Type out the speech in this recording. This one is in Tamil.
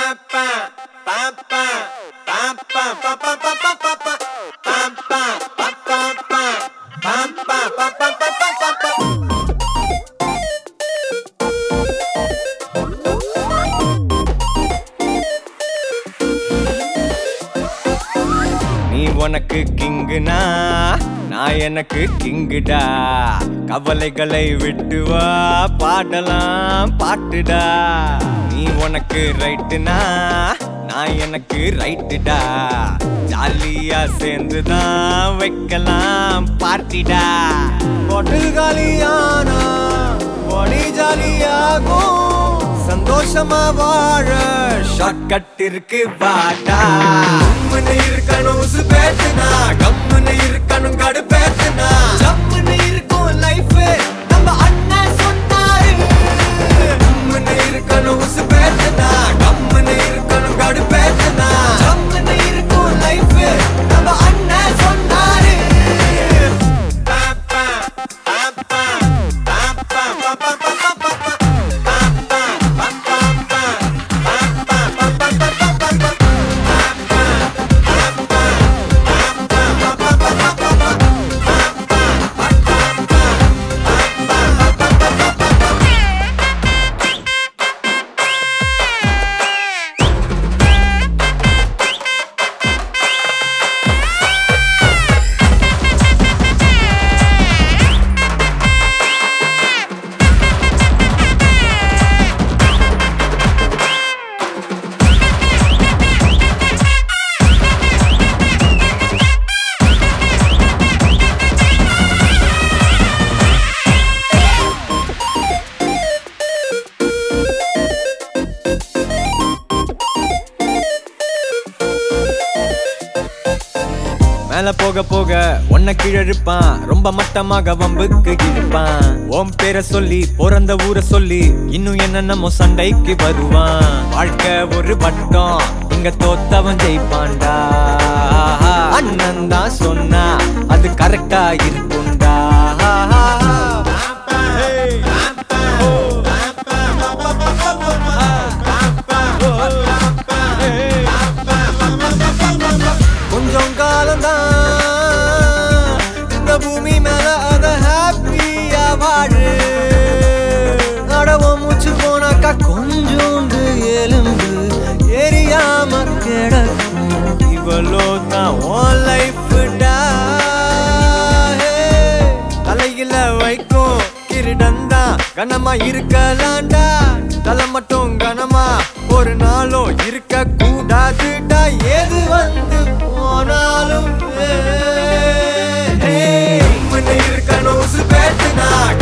நீ உனக்கு கிங்குனா நான் எனக்கு கிங்குடா கவலைகளை விட்டு வா பாடலாம் பாட்டுடா நீ உனக்கு ரைட்டுனா நான் எனக்கு ரைட்டுடா ஜாலியா சேர்ந்துதான் வைக்கலாம் பார்ட்டிடா பாட்டில் காலியானா பாடி ஜாலியாகும் சந்தோஷமா வாழ ஷார்ட்கட் இருக்கு வாடா கம்முன்னு இருக்கணும் உசுபேத்துனா கம்முன்னு இருக்கணும் கடுப்பேத்துனா ஜம்முன்னு இருக்கும் லைஃப் நம்ம அண்ணன் சொன்னாரு கம்முன்னு இருக்கணும் உசுபேத்துனா கம்முன்னு இருக்கணும் கடுப்பேத்துனா ஜம்முன்னு இருக்கும் லைஃப் நம்ம அண்ணன் சொன்னாரு பாப்பா பாப்பா பாப்பா பாப்பா பாப்பா மேல போக போக உன்னை கீழழுப்பான் ரொம்ப மட்டமாக வம்புக்கு இழுப்பான் உன் பேரை சொல்லி பிறந்த ஊரை சொல்லி இன்னும் என்னென்னமோ சண்டைக்கு வருவான் வாழ்க்கை ஒரு வட்டம் இங்க தோத்தவன் ஜெயிப்பான்டா அண்ணன் தான் சொன்னா அது கரெக்டா இருக்கும்டா கொஞ்சம் காலம்தான் இந்த பூமி மேல அத ஹாப்பியா வாழு நடவ மூச்சு போனாக்கா கொஞ்சோண்டு எலும்பு எரியாம கிடக்கும் இவளோ தான் உன் லைஃப்டா தலையில வைக்கும் கிரீடந்தா கனமா இருக்கலாம்டா தலை மட்டும் கனமா ஒரு நாளும் இருக்க கூடாதுடா எது வந்து போனாலும் ஏ, ஏ, கம்முன்னு இருக்கணும் உசுப்பேத்துனா